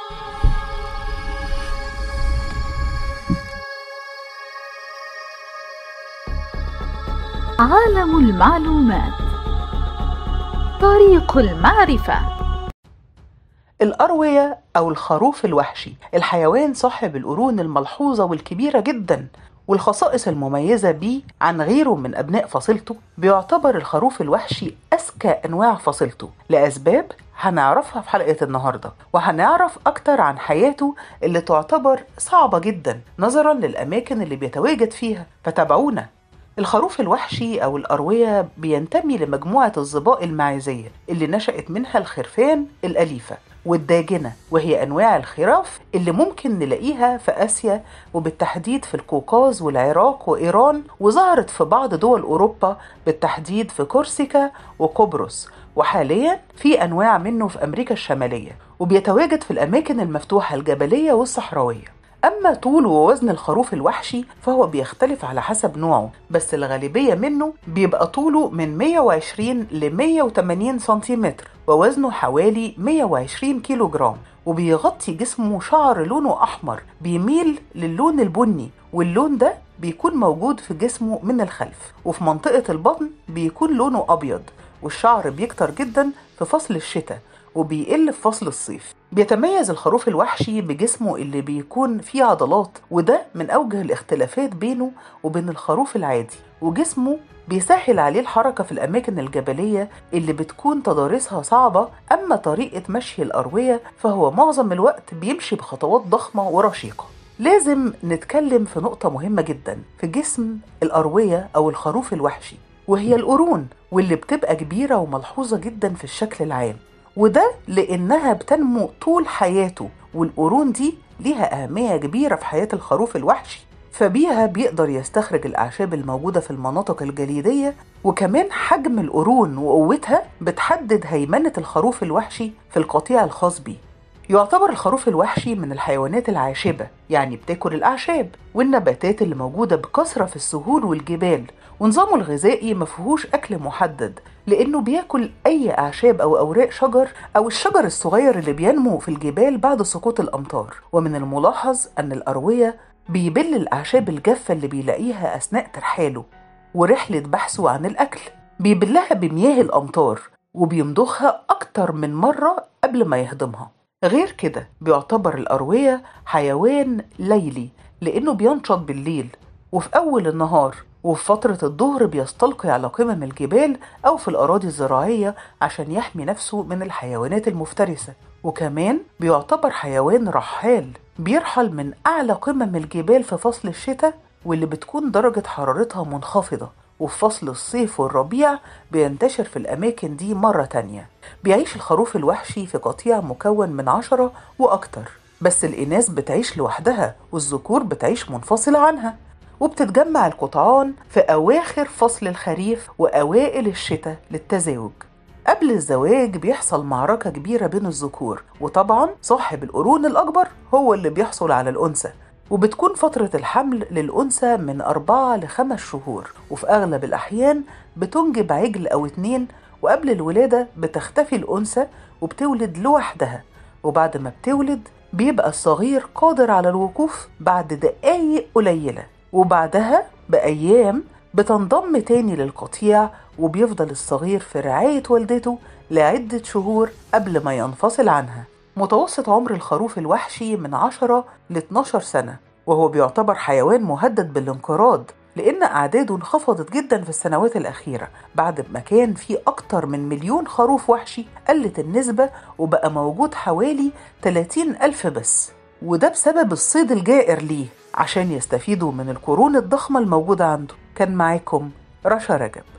عالم المعلومات طريق المعرفة الأروية أو الخروف الوحشي الحيوان صاحب القرون الملحوظة والكبيرة جدا والخصائص المميزة بيه عن غيره من أبناء فصيلته بيعتبر الخروف الوحشي أذكى أنواع فصيلته لأسباب هنعرفها في حلقة النهاردة وهنعرف أكتر عن حياته اللي تعتبر صعبة جدا نظرا للأماكن اللي بيتواجد فيها فتابعونا الخروف الوحشي أو الأروية بينتمي لمجموعة الظباء المعزية اللي نشأت منها الخرفان الأليفة والداجنة وهي أنواع الخراف اللي ممكن نلاقيها في آسيا وبالتحديد في القوقاز والعراق وإيران وظهرت في بعض دول أوروبا بالتحديد في كورسيكا وقبرص وحاليا في أنواع منه في أمريكا الشمالية وبيتواجد في الأماكن المفتوحة الجبلية والصحراوية أما طول ووزن الخروف الوحشي فهو بيختلف على حسب نوعه بس الغالبية منه بيبقى طوله من 120 ل 180 سنتيمتر ووزنه حوالي 120 كيلو جرام وبيغطي جسمه شعر لونه أحمر بيميل للون البني واللون ده بيكون موجود في جسمه من الخلف وفي منطقة البطن بيكون لونه أبيض والشعر بيكتر جدا في فصل الشتاء وبيقل في فصل الصيف بيتميز الخروف الوحشي بجسمه اللي بيكون فيه عضلات وده من أوجه الاختلافات بينه وبين الخروف العادي وجسمه بيسهل عليه الحركة في الأماكن الجبلية اللي بتكون تضاريسها صعبة أما طريقة مشي الأروية فهو معظم الوقت بيمشي بخطوات ضخمة ورشيقة لازم نتكلم في نقطة مهمة جدا في جسم الأروية أو الخروف الوحشي وهي القرون واللي بتبقى كبيرة وملحوظة جدا في الشكل العام وده لأنها بتنمو طول حياته والقرون دي ليها أهمية كبيرة في حياة الخروف الوحشي فبيها بيقدر يستخرج الأعشاب الموجودة في المناطق الجليدية وكمان حجم القرون وقوتها بتحدد هيمنة الخروف الوحشي في القطيع الخاص بيه يعتبر الخروف الوحشي من الحيوانات العاشبة يعني بتاكل الأعشاب والنباتات اللي موجودة بكثرة في السهول والجبال ونظامه الغذائي مفيهوش أكل محدد لأنه بياكل أي أعشاب أو أوراق شجر أو الشجر الصغير اللي بينمو في الجبال بعد سقوط الأمطار ومن الملاحظ أن الأروية بيبل الأعشاب الجافة اللي بيلاقيها أثناء ترحاله ورحلة بحثه عن الأكل بيبلها بمياه الأمطار وبيمضخها أكتر من مرة قبل ما يهضمها غير كده بيعتبر الأروية حيوان ليلي لأنه بينشط بالليل وفي أول النهار وفي فترة الظهر بيستلقي على قمم الجبال أو في الأراضي الزراعية عشان يحمي نفسه من الحيوانات المفترسة وكمان بيعتبر حيوان رحال بيرحل من أعلى قمم الجبال في فصل الشتاء واللي بتكون درجة حرارتها منخفضة وفي فصل الصيف والربيع بينتشر في الأماكن دي مرة تانية بيعيش الخروف الوحشي في قطيع مكون من عشرة وأكتر بس الإناث بتعيش لوحدها والذكور بتعيش منفصلة عنها وبتتجمع القطعان في أواخر فصل الخريف وأوائل الشتاء للتزاوج قبل الزواج بيحصل معركة كبيرة بين الذكور وطبعا صاحب القرون الأكبر هو اللي بيحصل على الأنثى وبتكون فترة الحمل للأنثى من أربعة لخمس شهور وفي أغلب الأحيان بتنجب عجل أو اتنين وقبل الولادة بتختفي الأنثى وبتولد لوحدها وبعد ما بتولد بيبقى الصغير قادر على الوقوف بعد دقايق قليلة وبعدها بأيام بتنضم تاني للقطيع وبيفضل الصغير في رعاية والدته لعدة شهور قبل ما ينفصل عنها متوسط عمر الخروف الوحشي من 10 ل 12 سنة وهو بيعتبر حيوان مهدد بالانقراض لأن أعداده انخفضت جدا في السنوات الأخيرة بعد ما كان في أكتر من مليون خروف وحشي قلت النسبة وبقى موجود حوالي 30 ألف بس وده بسبب الصيد الجائر ليه عشان يستفيدوا من القرون الضخمة الموجودة عنده كان معاكم رشا رجب